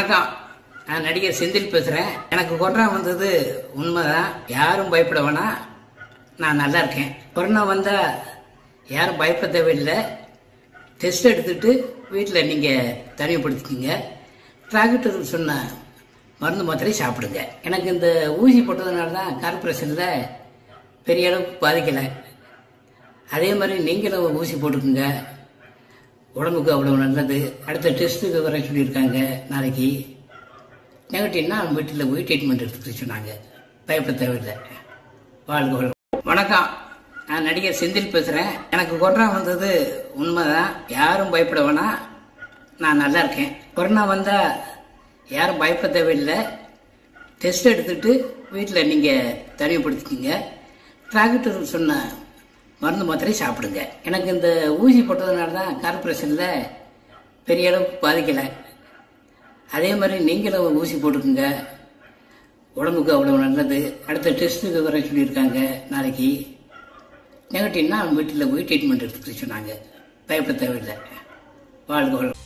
வணக்கம் நான் நடிகர் செந்தில் பேசுகிறேன் எனக்கு கொரோனா வந்தது உண்மைதான் யாரும் பயப்பட வேணாம் நான் நல்லா இருக்கேன் கொரோனா வந்தால் யாரும் பயப்பட தேவையில்லை டெஸ்ட் எடுத்துட்டு வீட்டில் நீங்கள் தனிமைப்படுத்திக்கிங்க டாக்டர் சொன்ன மருந்து மாத்திரை சாப்பிடுங்க எனக்கு இந்த ஊசி போட்டதுனால தான் கார்பரேஷனில் பெரிய அளவுக்கு பாதிக்கலை அதே மாதிரி நீங்களும் ஊசி போட்டுக்குங்க உடம்புக்கு அவ்வளோ நல்லது அடுத்த டெஸ்ட்டுக்கு வர சொல்லியிருக்காங்க நாளைக்கு நெகட்டிவ்னா வீட்டில் போய் ட்ரீட்மெண்ட் எடுத்துக்க சொன்னாங்க பயப்பட தேவையில்லை வாழ்க வாழ்க. வணக்கம் நான் நடிகர் செந்தில் பேசுகிறேன் எனக்கு கொரோனா வந்தது உண்மைதான் யாரும் பயப்பட வேணாம் நான் நல்லா இருக்கேன் கொரோனா வந்தால் யாரும் பயப்பட தேவையில்லை டெஸ்ட் எடுத்துட்டு வீட்டில் நீங்கள் தனிமைப்படுத்திக்கிங்க டாக்டர் சொன்ன மருந்து மாத்திரை சாப்பிடுங்க எனக்கு இந்த ஊசி போட்டதுனால தான் கார்பரேஷனில் பெரிய அளவுக்கு பாதிக்கலை அதே மாதிரி நீங்களும் ஊசி போட்டுக்குங்க உடம்புக்கு அவ்வளோ நல்லது அடுத்த டெஸ்ட்டுக்கு வர சொல்லியிருக்காங்க நாளைக்கு நெகட்டிவ்னா வீட்டில் போய் ட்ரீட்மெண்ட் எடுத்துக்க சொன்னாங்க பயப்பட தேவையில்லை வாழ்க வாழ்க